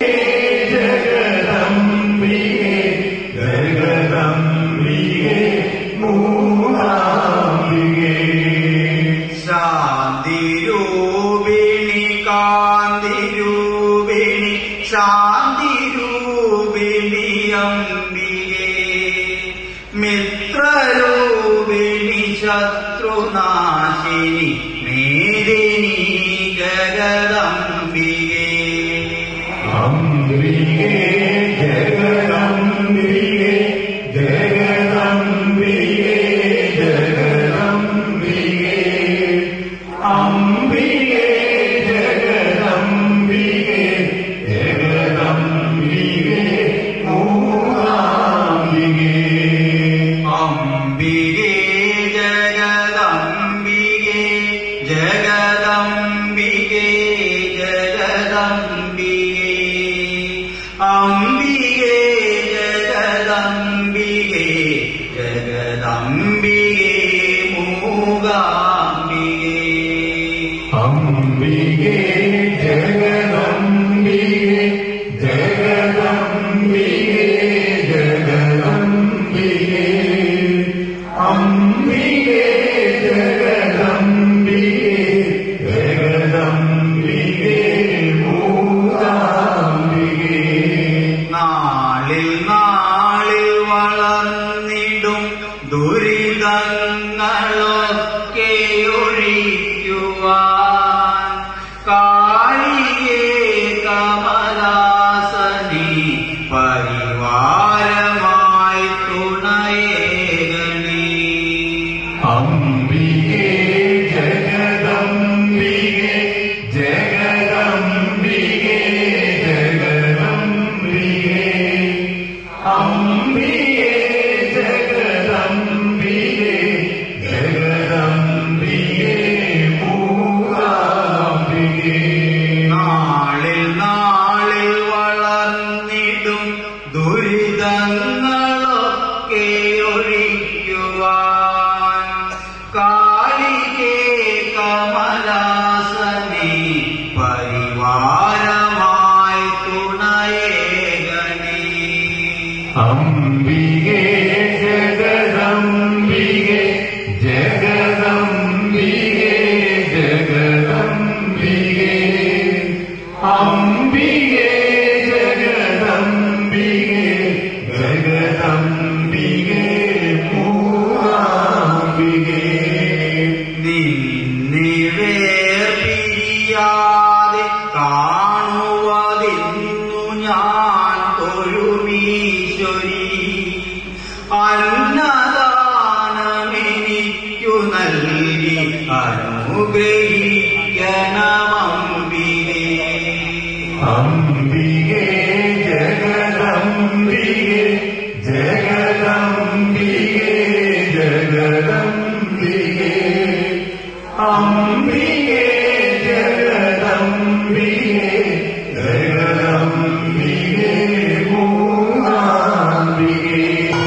ശാന്തിരൂപിണി കാന്തിരൂപിണി ശാന്തിരൂപിണി അംബികേ മിത്രരൂപിണി ശത്രുനാശിനി മേദിനി ജഗദംബികേ അംബികേ ജഗദംബികേ ജഗദംബികേ ജഗദംബികേ അംബികേ ജഗദംബികേ ജഗദംബികേ മൂകാംബികേ അംബികേ ജഗദംബികേ ജഗദംബികേ ജഗദംബികേ അംബികേ ജഗദംബികേ ജഗദംബികേ മൂകാംബികേ അംബികേ ജഗദംബികേ ജഗദംബികേ ജഗദംബികേ അംബികേ ജഗദംബികേ ജഗദംബികേ മൂകാംബികേ നാളിൽ നാളിൽ വളർന്നിടും ദുരിതങ്ങളൊക്കെ ഒഴിക്കുവാൻ കാളികേ കമലാസനി പരിവാരമായി തുണയേകണേ അംബികേ ജഗദംബികേ ജഗദംബികേ ജഗദംബികേ അംബികേ ജഗദംബികേ ജഗദംബികേ മൂകാംബികേ നാളിൽ നാളിൽ വളർന്നിടും ദുരിതങ്ങളൊക്കെ ഒഴിക്കുവാൻ കാളികേ കമലാസനെ പരിവാരമായി തുണയേകണേ അംബികേ ജഗദംബികേ ജഗദംബികേ ജഗദംബികേ അംബികേ ജഗദംബികേ ജഗദംബികേ മൂകാംബികേ നിന്നിവേർപിരിയാതെ കാണുവതിന്നു ഞാൻ തൊഴുമീശ്വരി അന്നദാനമെനിക്കു നൽകി അനുഗ്രഹിക്കണമമ്പികേ അംബികേ ജഗദംബികേ ജഗദംബികേ ജഗദംബികേ അംബികേ ജഗദംബികേ ജഗദംബികേ മൂകാംബികേ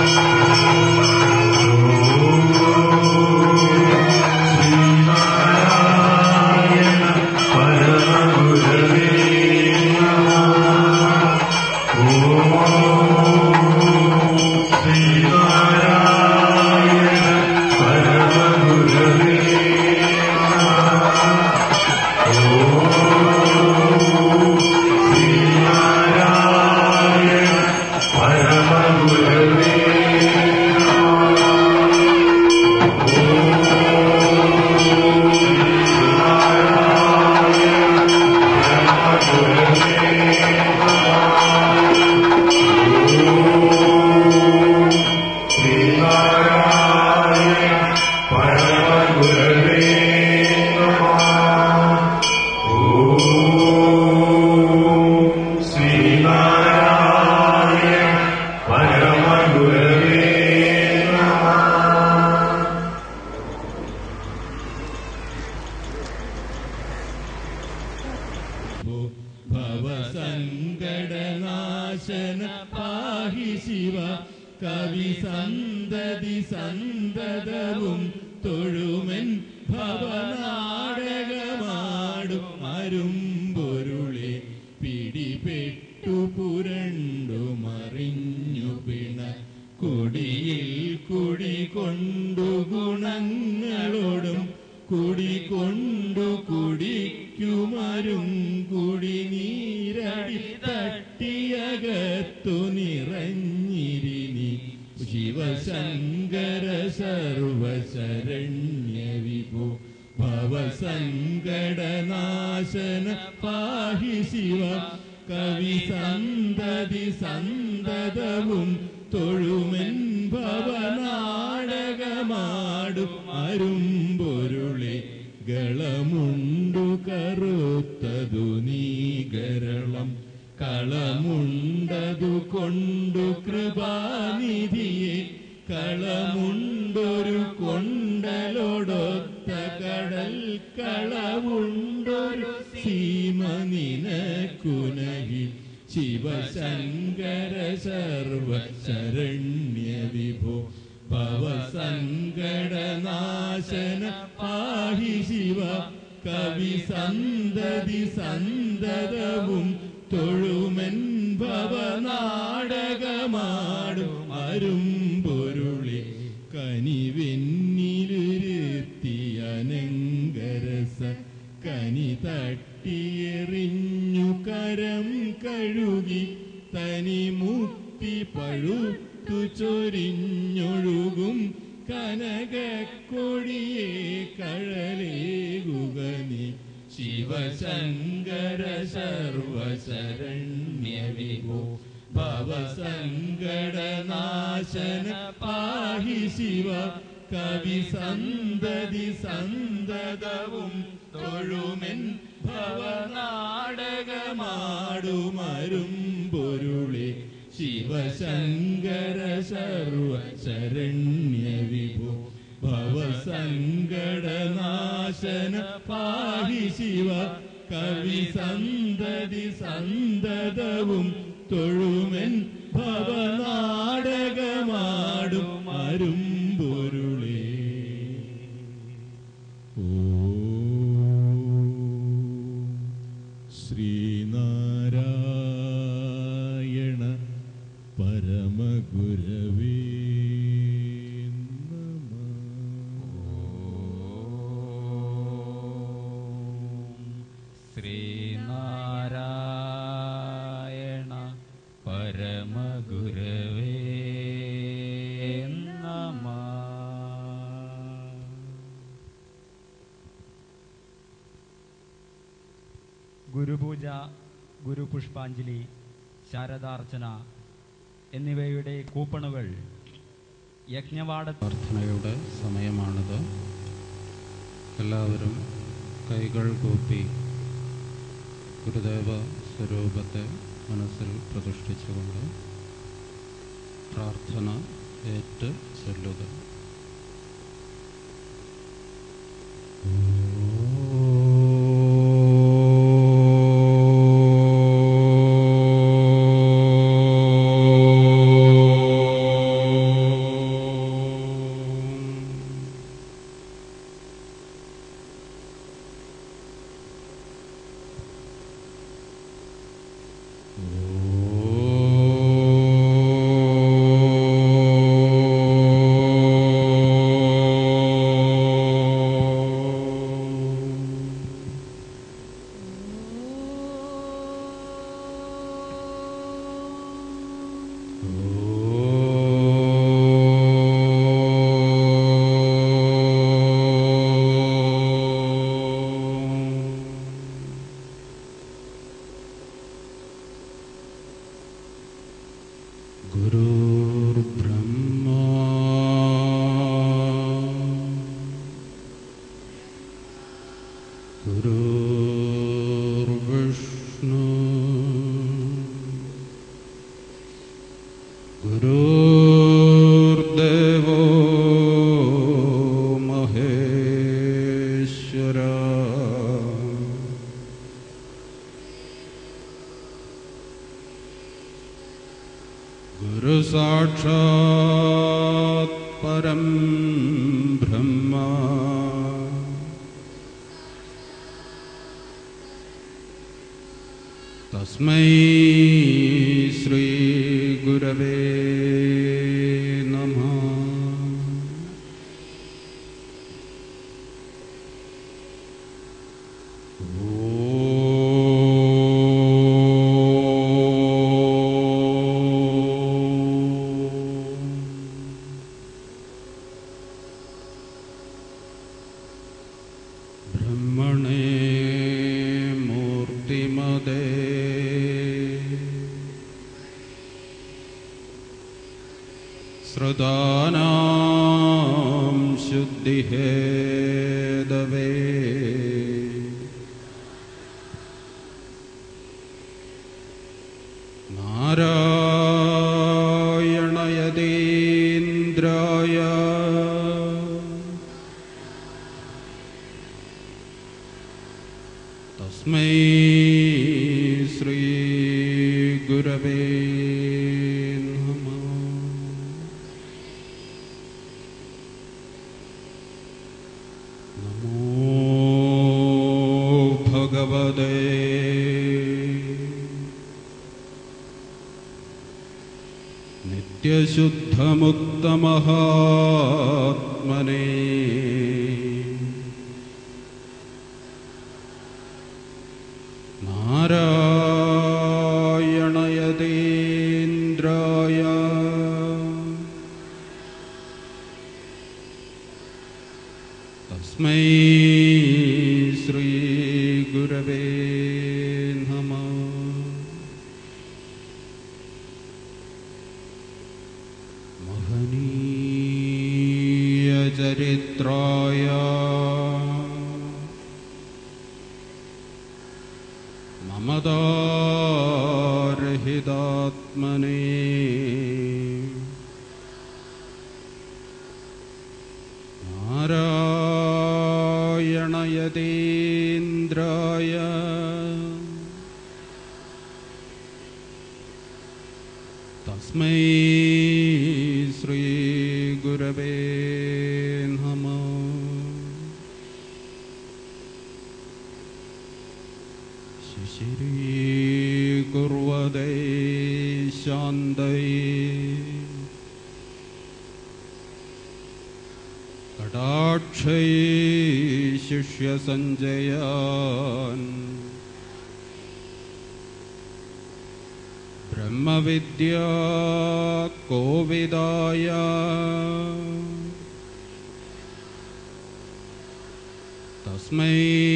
ശ്രീനാരായണ പരമഗുരവേ ശ്രീനാരായണ പരമഗുരവേ ശ്രീനാരായണ പരമഗുരവേ ശ്രീനാരായണ പരമഗുരവേ നമഃ ഓം ശ്രീനാരായണ പരമഗുരവേ നമഃ ഭവസങ്കടനാശന പാഹി ശിവ കവി സന്തതി സന്തതവും തൊഴുമൻ ഭവനാടകമാടും അരുമ്പൊരുളെ പിടിപെട്ട കേട്ടു പുരണ്ടു മറിഞ്ഞു പിണ കുടിയിൽ കുടി കൊണ്ടു ഗുണങ്ങളോടും കുടി കൊണ്ടു കുടിക്കുമരും കുടി നീരടി തട്ടിയകത്തു നിറഞ്ഞിരിനി ശിവശങ്കര സർവശരണ്യ വിഭു ഭവസങ്കടനാശന പാഹി ശിവ കവി സന്തതി സന്തതവും തൊഴുമെൻ ഭവനാടകമാടും അരുമ്പൊരുളി ഗളമുണ്ടു കറുത്തതു നീകരളം കളമുണ്ടതു കൊണ്ടു കൃപാനിധിയെ കളമുണ്ടൊരു കൊണ്ടലോടൊത്ത കടൽ കളവുണ്ടൊരു സീമ നിനക്കുനഹി ശിവശങ്കര സർവ ശരണ്യ വിഭോ ഭവസങ്കടനാശന പാഹി ശിവ കവി സന്തതി സന്തതവും തൊഴുമെൻ ഭവനാടകമാടും അരുമ്പൊരുളി കനിവെന്നിലുരുത്തിയനങ്കരസ കനി തട്ടിയെറിഞ്ഞു കരം കഴുകി തനി മുത്തി പഴുത്തു ചൊരിഞ്ഞൊഴുകും കനകക്കൊടിയെ കഴലേകുക നീ ശിവശങ്കര സർവശരണ്യ വിഭോ ഭവസങ്കടനാശന പാഹി ശിവ കവി സന്തതി സന്തതവും തൊഴുമെൻ ഭവനാടകമാടുമരും പൊരുളി ശിവശങ്കര സർവ ശരണ്യ വിഭു ഭവസങ്കടനാശന പാഹി ശിവ കവി സന്തതി സന്തതവും തൊഴുമെൻ ഭവനാടകമാടും അരുമ്പൊരുളേ ഓ ശ്രീനാരായണ പരമഗുരവേ ശ്രീനാരായണ പരമഗുരവേ നമ ഗുരുപൂജ ഗുരുപുഷ്പാഞ്ജലി ശാരദാർച്ചന എന്നിവയുടെ കൂപ്പണുകൾ യജ്ഞവാട പ്രാർത്ഥനയുടെ സമയമാണിത് എല്ലാവരും കൈകൾ കൂപ്പി ഗുരുദേവ സ്വരൂപത്തെ മനസ്സിൽ പ്രതിഷ്ഠിച്ചുകൊണ്ട് പ്രാർത്ഥന ഏറ്റ് ചൊല്ലുക गुरुर्ब्रह्मा गुरुर्विष्णु गुरुर्देवो महेश्वरा गुरु साक्षात् परं ब्रह्मा തസ്മൈ ശ്രീഗുരവേ നമ ബ്രഹ്മണേ മൂർത്തിമതേ ശ്രുതാനാം ശുദ്ധിഹേതവേ നാരായണയതീന്ദ്രായ തസ്മൈ ശ്രീഗുരവേ നമ നമോ ഭഗവതേ നിത്യശുദ്ധമുക്തമഹാത്മനേ നാരായണയതീന്ദ്രായ തസ്മൈ ശ്രീഗുരവേ നമ മഹനീയചരിത്രായ മമതാരഹിതാത്മനേ നാരായണയതീന്ദ്രായ തസ്മൈ ശ്രീഗുരവേ നമ ശിശിരീകുർവദൈ ശാന്തൈ കടാക്ഷൈ ശിഷ്യസഞ്ജയാൻ ബ്രഹ്മവിദ്യാ കോവിദായ തസ്മൈ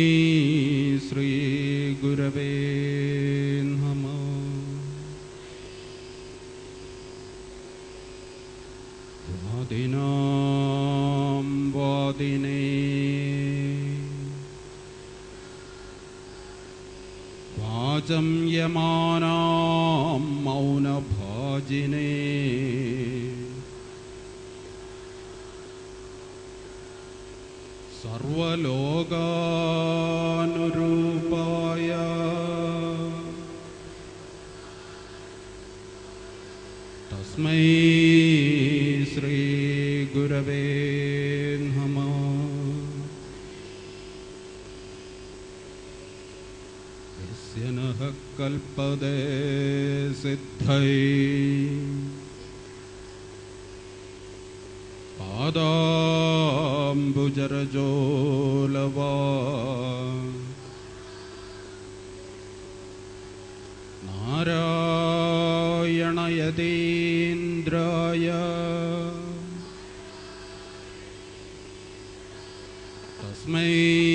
ശ്രീഗുരവേ നമ വാദിനാം വാദിനേ വാചം യമാനാം മൗനഭാജിനേ സർവലോകാനുരൂപായ തസ്മൈ ശ്രീഗുരവേ നമ യസ്യ നഃ കൽപ്പതേ സിദ്ധൈ പാദാംബുജരജോലവാ നാരായണയതീന്ദ്രായ തസ്മൈ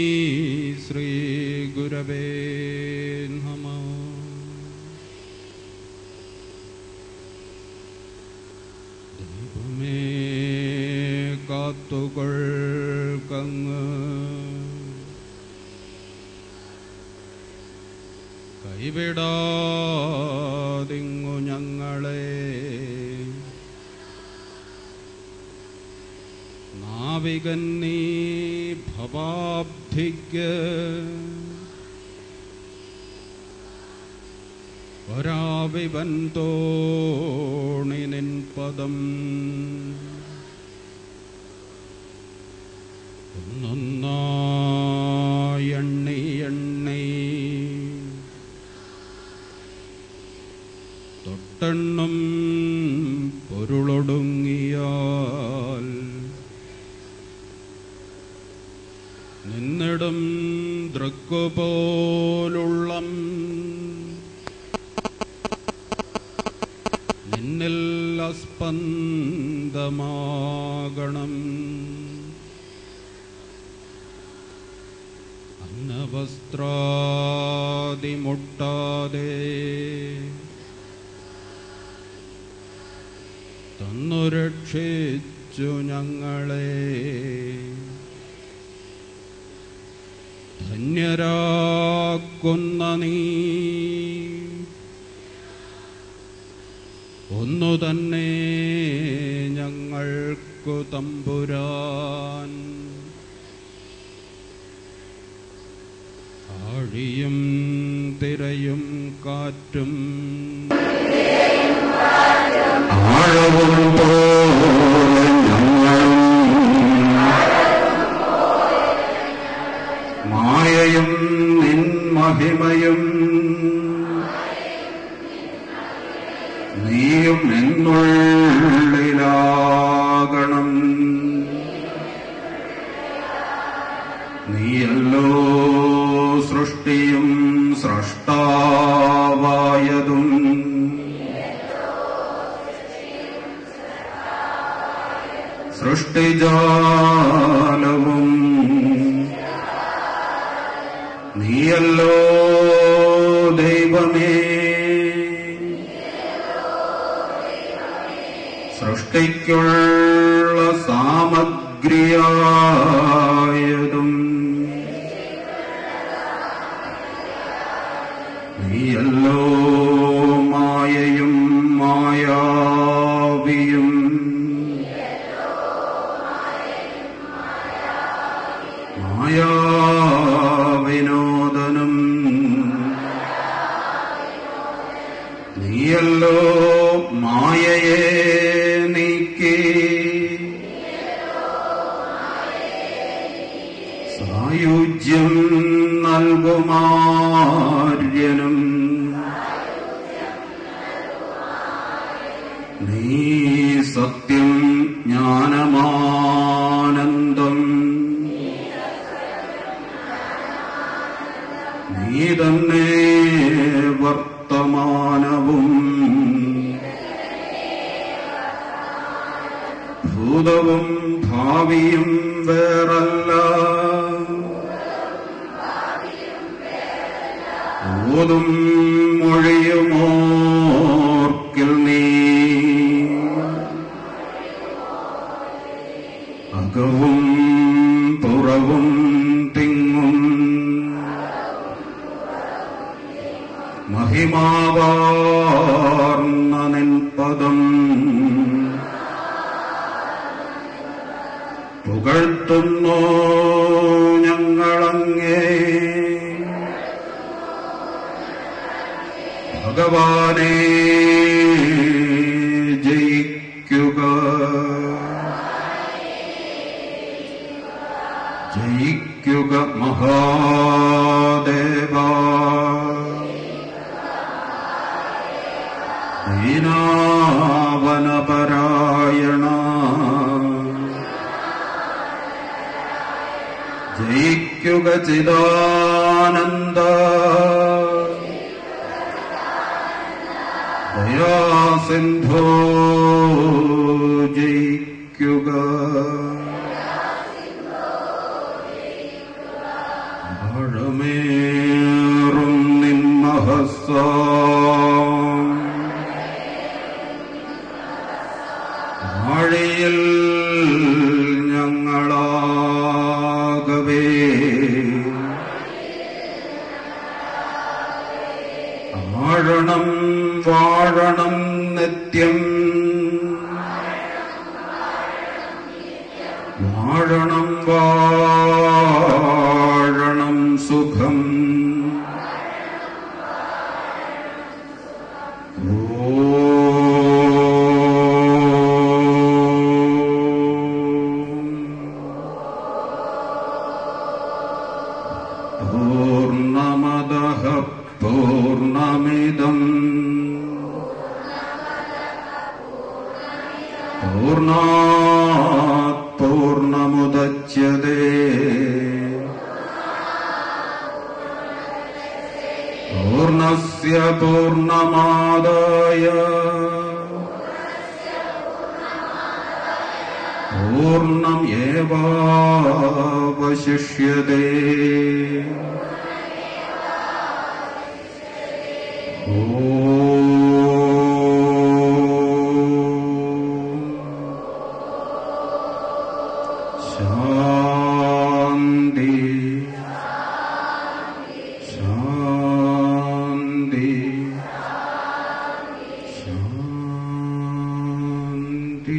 ശ്രീഗുരവേ നമ ദൈവമേ കാത്തുകൊൾക്കങ്ങ് കൈവിടാതിങ്ങു ഞങ്ങളെ നാവികൻ നീ ഭവാബ്ധിക്ക് ഒരാവിവൻ തോണി നിൻ പദം ഒന്നൊന്നായി എണ്ണി എണ്ണി തൊട്ടെണ്ണം പൊരുളൊടുങ്ങിയാൽ നിന്നിടും ദൃക്കുപോലുള്ളം നിന്നിൽ അസ്പന്ദമാകണം അന്നവസ്ത്രാതിമുട്ടാതെ തന്നു രക്ഷിച്ചു ഞങ്ങളെ ധന്യരാക്കുന്ന നീ ഒന്നു തന്നെ ഞങ്ങൾക്കു തമ്പുരാൻ ആഴിയും തിരയും കാറ്റും ആഴവും പോലെ ഞങ്ങളും മായയും നിൻ മഹിമയും നീയും എന്നുള്ളിലാകണം നീയല്ലോ സൃഷ്ടിയും സ്രഷ്ടാവായതും സൃഷ്ടിജാലവും നീയല്ലോ ദൈവമേ സൃഷ്ടിക്കുള്ള സാമഗ്രിയായതും നീയല്ലോ മായയും മായാവിയും മായാവിനോദനം നീയല്ലോ മായയെ നീക്കി സായുജ്യം നൽകുമാര്യനും നീ സത്യം ജ്ഞാനമാനന്ദം നീ തന്നെ വർത്തമാനവും ഭൂതവും ഭാവിയും വേറല്ല ഓതും മൊഴിയുമോർക്കിൽ നീ അകവും പുറവും തിങ്ങും മഹിമാവാർന്ന നിൻപദം പുകഴ്ത്തുന്നു ഞങ്ങളങ്ങേ ഭഗവാനെ ജയിക്കുക ജയിക്കുക മഹാദേവ ദീനാവനപരായണ ജയിക്കുക ചിദാനന്ദ ദയാസിന്ധോ ജയിക്കുക ആഴമേറും നിൻമഹസ്സ ആഴിയിൽ ഞങ്ങളാകവേ ആഴണം വാഴണം നിത്യം വാഴണം വാഴണം സുഖം പൂർണ്ണമദഃ പൂർണ്ണമിദം പൂർണ്ണാത് പൂർണ്ണമുദച്യതേ പൂർണ്ണസ്യ പൂർണ്ണമാദായ പൂർണ്ണം ഏവാവശിഷ്യതേ ശാന്തി ശാന്തി ശാന്തി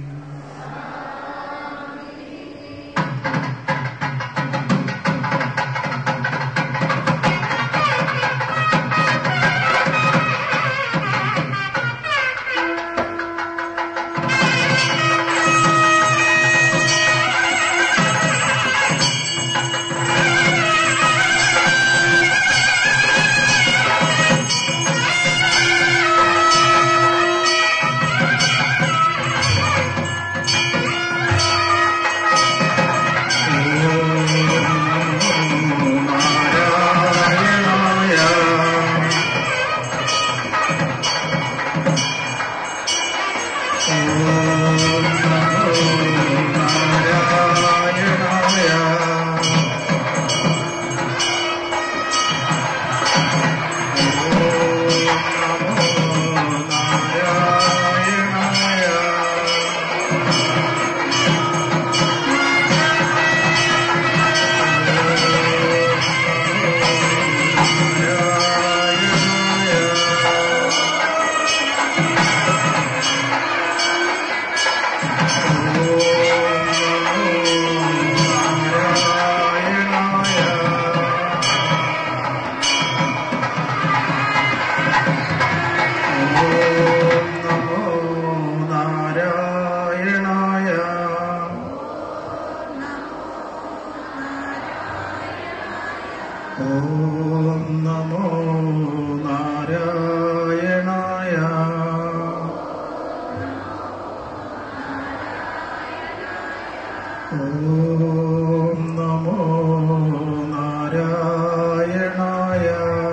ഓം നമോ നാരായണായ ഓം നമോ നാരായണായ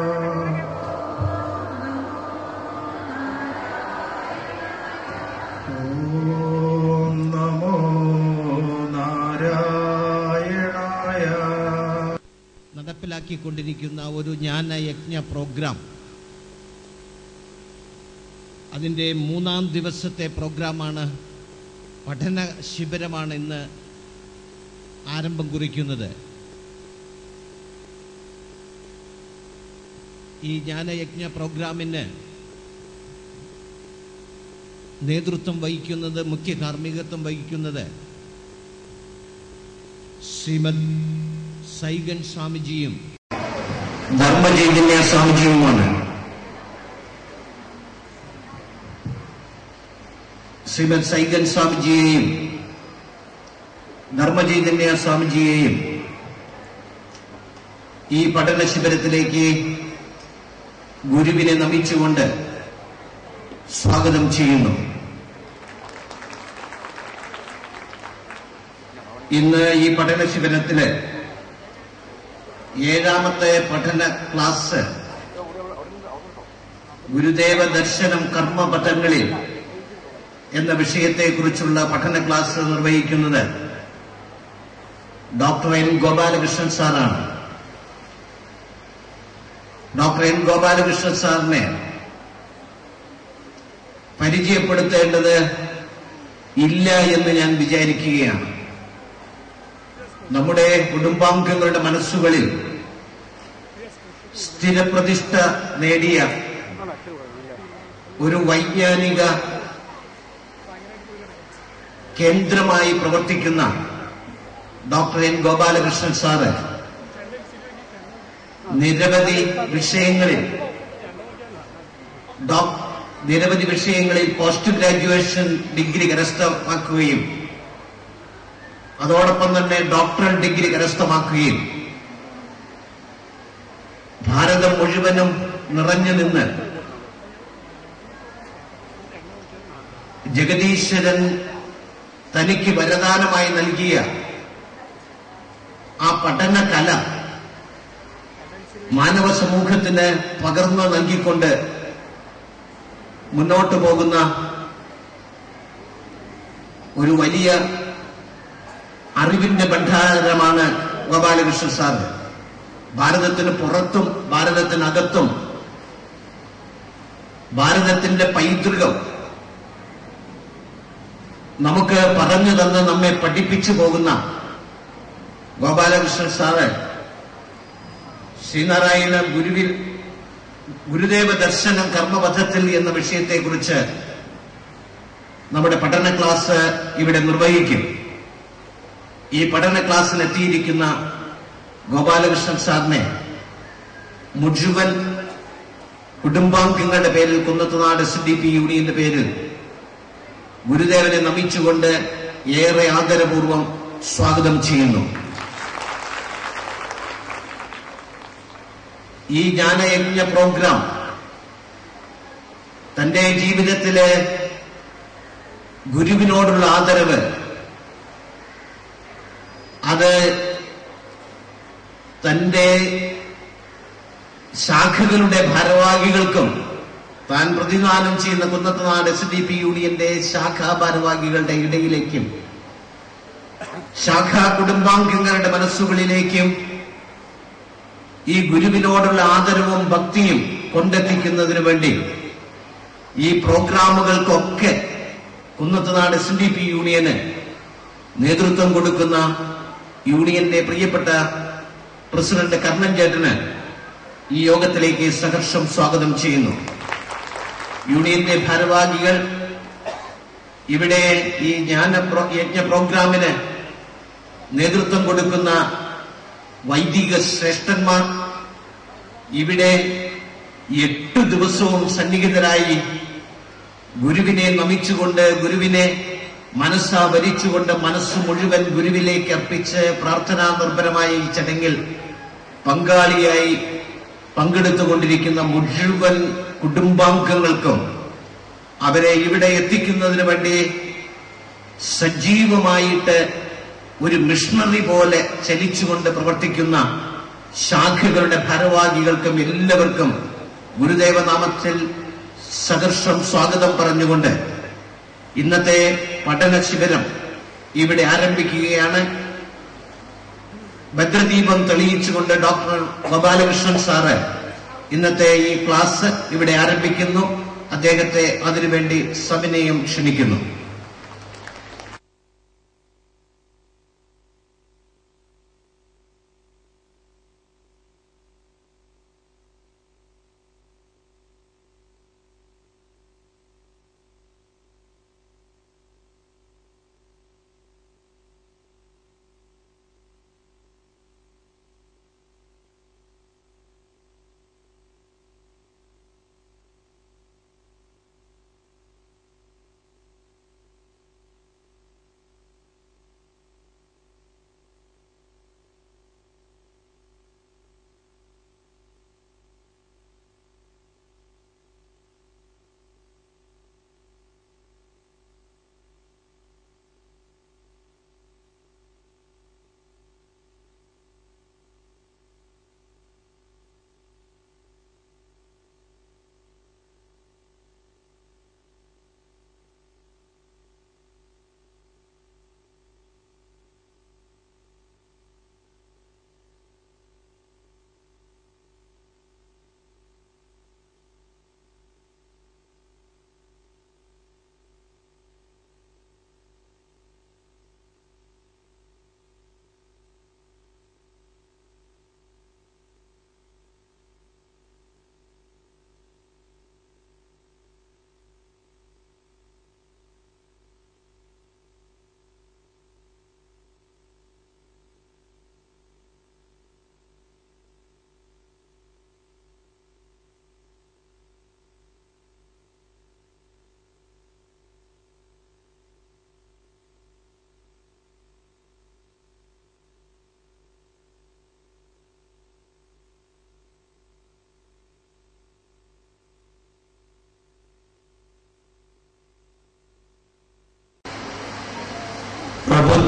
ഓം നമോ നാരായണായ നടപ്പിലാക്കിക്കൊണ്ടിരിക്കുന്ന ഒരു ജ്ഞാനയജ്ഞ പ്രോഗ്രാം അതിൻ്റെ മൂന്നാം ദിവസത്തെ പ്രോഗ്രാമാണ് പഠന ശിബിരമാണ് ഇന്ന് ആരംഭം കുറിക്കുന്നത് ഈ ജ്ഞാനയജ്ഞ പ്രോഗ്രാമിന് നേതൃത്വം വഹിക്കുന്നത് മുഖ്യ കാർമ്മികത്വം വഹിക്കുന്നത് ശ്രീമദ് സൈഗൻ സ്വാമിജിയും ധർമ്മചൈതന്യ സ്വാമിജിയുമാണ് ശ്രീമദ് സൈഗൻ സ്വാമിജിയെയും ധർമ്മചൈതന്യ സ്വാമിജിയെയും ഈ പഠന ശിബിരത്തിലേക്ക് ഗുരുവിനെ നമിച്ചുകൊണ്ട് സ്വാഗതം ചെയ്യുന്നു ഇന്ന് ഈ പഠന ശിബിരത്തില് ഏഴാമത്തെ പഠന ക്ലാസ് ഗുരുദേവ ദർശനം കർമ്മപഥങ്ങളിൽ എന്ന വിഷയത്തെക്കുറിച്ചുള്ള പഠന ക്ലാസ് നിർവഹിക്കുന്നത് ഡോക്ടർ എൻ ഗോപാലകൃഷ്ണൻ സാറാണ് ഡോക്ടർ എൻ ഗോപാലകൃഷ്ണൻ സാറിനെ പരിചയപ്പെടുത്തേണ്ടത് ഇല്ല എന്ന് ഞാൻ വിചാരിക്കുകയാണ് നമ്മുടെ കുടുംബാംഗങ്ങളുടെ മനസ്സുകളിൽ സ്ഥിരപ്രതിഷ്ഠ നേടിയ ഒരു വൈജ്ഞാനിക കേന്ദ്രമായി പ്രവർത്തിക്കുന്ന ഡോക്ടർ എൻ ഗോപാലകൃഷ്ണൻ സാറ് നിരവധി വിഷയങ്ങളിൽ ഡോക് നിരവധി വിഷയങ്ങളിൽ പോസ്റ്റ് ഗ്രാജുവേഷൻ ഡിഗ്രി കരസ്ഥമാക്കുകയും അതോടൊപ്പം തന്നെ ഡോക്ടറൽ ഡിഗ്രി കരസ്ഥമാക്കുകയും ഭാരതം മുഴുവനും നിറഞ്ഞു നിന്ന് ജഗദീശ്വരൻ തനിക്ക് വരദാനമായി നൽകിയ ആ പഠന കല മാനവ സമൂഹത്തിന് പകർന്നു നൽകിക്കൊണ്ട് മുന്നോട്ട് പോകുന്ന ഒരു വലിയ അറിവിന്റെ ഭണ്ഡാരമാണ് ഗോപാലകൃഷ്ണൻ സാർ ഭാരതത്തിന് പുറത്തും ഭാരതത്തിനകത്തും ഭാരതത്തിന്റെ പൈതൃകം നമുക്ക് പറഞ്ഞു തന്ന് നമ്മെ പഠിപ്പിച്ചു പോകുന്ന ഗോപാലകൃഷ്ണൻ സാറ് ശ്രീനാരായണ ഗുരുവിൽ ഗുരുദേവ ദർശനം കർമ്മപഥത്തിൽ എന്ന വിഷയത്തെക്കുറിച്ച് നമ്മുടെ പഠന ക്ലാസ് ഇവിടെ നിർവഹിക്കും ഈ പഠന ക്ലാസ്സിൽ എത്തിയിരിക്കുന്ന ഗോപാലകൃഷ്ണൻ സാറിനെ മുഴുവൻ കുടുംബാംഗങ്ങളുടെ പേരിൽ കുന്നത്തുനാട് എസ് ഡി പി യൂണിയന്റെ പേരിൽ ഗുരുദേവനെ നമിച്ചുകൊണ്ട് ഏറെ ആദരപൂർവം സ്വാഗതം ചെയ്യുന്നു ഈ ജ്ഞാനയജ്ഞ പ്രോഗ്രാം തന്റെ ജീവിതത്തിലെ ഗുരുവിനോടുള്ള ആദരവ് അത് തന്റെ ശാഖകളുടെ ഭാരവാഹികൾക്കും താൻ പ്രതിദാനം ചെയ്യുന്ന കുന്നത്തനാട് എസ് ഡി പി യൂണിയന്റെ ശാഖാ ഭാരവാഹികളുടെ ഇടയിലേക്കും ശാഖാ കുടുംബാംഗങ്ങളുടെ മനസ്സുകളിലേക്കും ഈ ഗുരുവിനോടുള്ള ആദരവും ഭക്തിയും കൊണ്ടെത്തിക്കുന്നതിന് വേണ്ടി ഈ പ്രോഗ്രാമുകൾക്കൊക്കെ കുന്നത്തനാട് എസ് ഡി പി യൂണിയന് നേതൃത്വം കൊടുക്കുന്ന യൂണിയന്റെ പ്രിയപ്പെട്ട പ്രസിഡന്റ് കർണൻ ചേട്ടന് ഈ യോഗത്തിലേക്ക് സഹർഷം സ്വാഗതം ചെയ്യുന്നു യൂണിയന്റെ ഭാരവാഹികൾ ഇവിടെ ഈ ജ്ഞാന പ്രോ- യജ്ഞ പ്രോഗ്രാമിന് നേതൃത്വം കൊടുക്കുന്ന വൈദിക ശ്രേഷ്ഠന്മാർ ഇവിടെ എട്ട് ദിവസവും സന്നിഹിതരായി ഗുരുവിനെ നമിച്ചുകൊണ്ട് ഗുരുവിനെ മനസ്സാ വരിച്ചുകൊണ്ട് മനസ്സ് മുഴുവൻ ഗുരുവിലേക്ക് അർപ്പിച്ച് പ്രാർത്ഥനാ നിർഭരമായ ഈ ചടങ്ങിൽ പങ്കാളിയായി പങ്കെടുത്തുകൊണ്ടിരിക്കുന്ന മുഴുവൻ കുടുംബാംഗങ്ങൾക്കും അവരെ ഇവിടെ എത്തിക്കുന്നതിന് വേണ്ടി സജീവമായിട്ട് ഒരു മിഷണറി പോലെ ചലിച്ചുകൊണ്ട് പ്രവർത്തിക്കുന്ന ശാഖകളുടെ ഭാരവാഹികൾക്കും എല്ലാവർക്കും ഗുരുദേവ നാമത്തിൽ സദർശം സ്വാഗതം പറഞ്ഞുകൊണ്ട് ഇന്നത്തെ പഠന ശിബിരം ഇവിടെ ആരംഭിക്കുകയാണ് ഭദ്രദീപം തെളിയിച്ചുകൊണ്ട് ഡോക്ടർ ഗോപാലകൃഷ്ണൻ സാറ് ഇന്നത്തെ ഈ ക്ലാസ് ഇവിടെ ആരംഭിക്കുന്നു അദ്ദേഹത്തെ അതിനുവേണ്ടി സവിനയം ക്ഷണിക്കുന്നു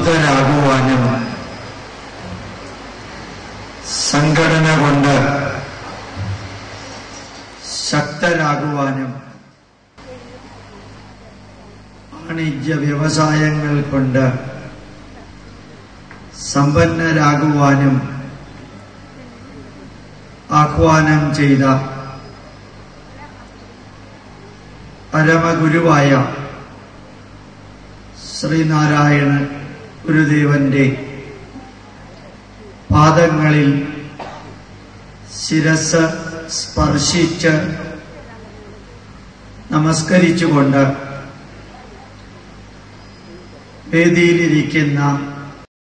സമർത്ഥരാകുവാനും സംഘടന കൊണ്ട് ശക്തരാകുവാനും വാണിജ്യ വ്യവസായങ്ങൾ കൊണ്ട് സമ്പന്നരാകുവാനും ആഹ്വാനം ചെയ്ത പരമഗുരുവായ ശ്രീനാരായണ ഗുരുദേവന്റെ പാദങ്ങളിൽ ശിരസ് സ്പർശിച്ച് നമസ്കരിച്ചുകൊണ്ട് വേദിയിലിരിക്കുന്ന